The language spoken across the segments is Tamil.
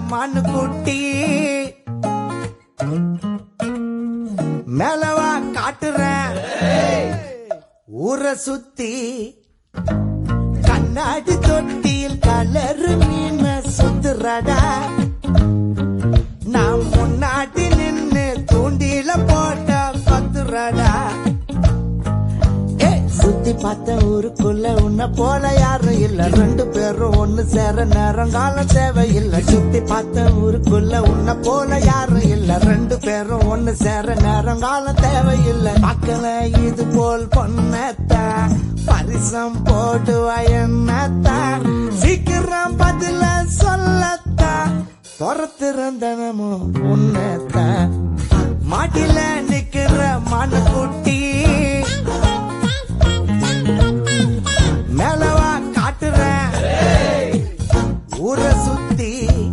மானு குட்டி மேலவா காட்டுறேன் ஊரை சுத்தி கண்ணாடி தொட்டியில் கலரு மீன சுத்துறடா நான் முன்னாடி நின்னு தூண்டில போட்ட பத்துறடா ஏய், சுத்தி பார்த்த ஊருக்குள்ள உன்னை போல யாரும் இல்ல ரெண்டு பேரும் ஒண்ணு சேர நேரம் காலம் தேவையில்லை சுத்தி பார்த்த ஊருக்குள்ள உன்னை போல யாரும் இல்ல ரெண்டு பேரும் ஒண்ணு சேர நேரம் காலம் தேவையில்லை மக்கள இது போல் பொண்ணத்தா பரிசம் போடுவா என்னத்தா சீக்கிரம் பதில சொல்லத்தா துரத்திருந்தனமும் உன்னத்தா மாட்டில நிக்கிற மனக்குட்டி மேலவா காட்டுறேன் ஊரை சுத்தி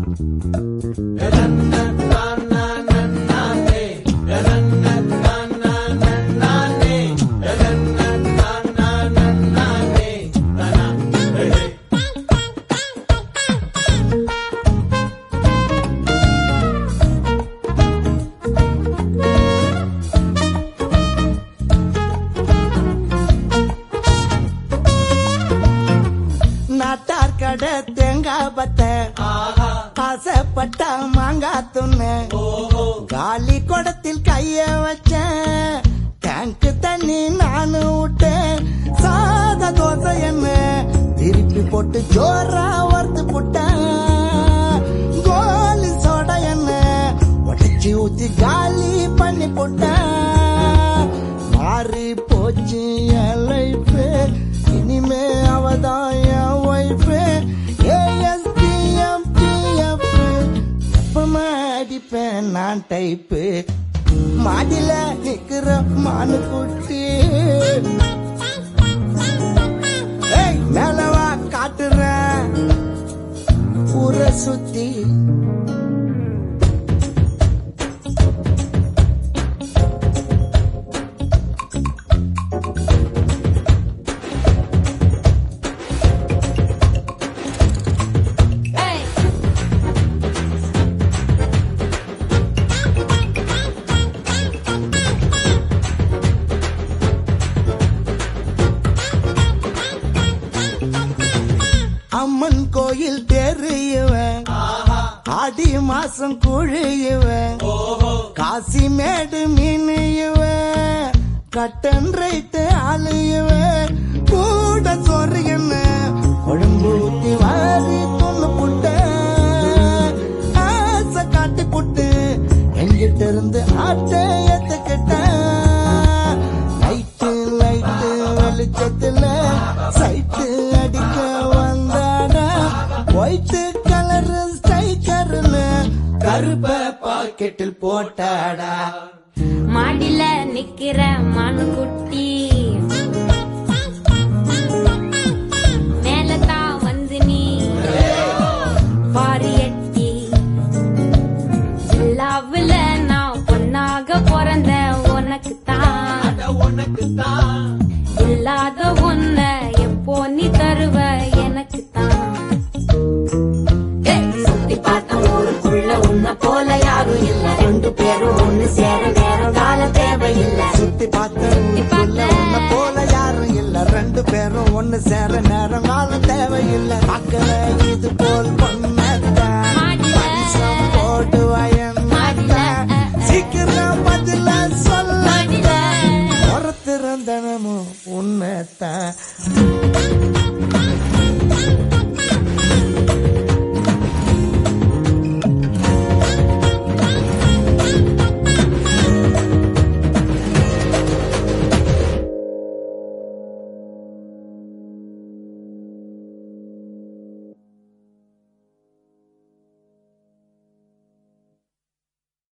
நாட்டார் கடை தேங்காய் பத்த ஆசைப்பட்ட மாங்காய் துண்ணு காலி குடத்தில் கைய வச்சேன் டேங்க் தண்ணி நானு விட்டேன் சாத தோசை என்ன திருப்பி போட்டு ஜோரா வறுத்து போட்டேன் கோலி சோடா என்ன உடச்சி ஊத்தி காலி பண்ணி போட்டேன் மாறி போச்சு என் லைஃப் இனிமே அவதான் என் ஒய்ஃப் ஏஎஸ்டிஎம்பிஎஃப் எப்பமா அடிப்பேன் நான் டைப்பு மாடில நிக்கிற மானு குட்டி ஏய், மேலவா காட்டுறேன் ஊரை சுத்தி Hey! அம்மன் கோயில் தெரியவன் ஆடி மாசம் குழியுவன் காசி மேடு மீனியுவன் கட்டன் ரைட்டு ஆளுயுவன் கூட சொரு என்ன கொழும்பு ஊத்தி வாரி தொண்ணு புட்ட ஆசை காட்டி புட்டு எங்கிட்ட இருந்து ஆட்ட ஏத்துக்கிட்டேன் லைட்டு லைட்டு வெளிச்சத்துல சைட்டு அடிக்க வந்தாடா ஒயிட் கலர் ஸ்டைக்கர்னு கருப்ப பாக்கெட்டில் போட்டாடா மாடில நிக்கிற மானுக்குட்டி மேலதான் வந்து நீ பாரு எட்டி ஜில்லாவுல நான் பொண்ணாக பிறந்த உனக்கு தான் இல்லாத ஒன்ன எப்போ நீ தருவ எனக்கு தான் சுத்தி பார்த்த ஊருக்குள்ள உன்னை போல யாரும் இல்ல ரெண்டு பேரும் ஒண்ணு சேர நேரம் கால தேவையில்லை சுத்தி பார்த்த ஊருக்குள்ள உன்னை போல யாரும் இல்ல ரெண்டு பேரும் ஒண்ணு சேர நேரம் காலம் தேவையில்லை மக்கள இது போல் பொண்ணத்தான் மாடில. பரிசம் போடுவாயன் மாடில. சீக்கிரம் பதில சொல்ல மாடில. ஒருத்திருந்தனமும் உன்னத்தான்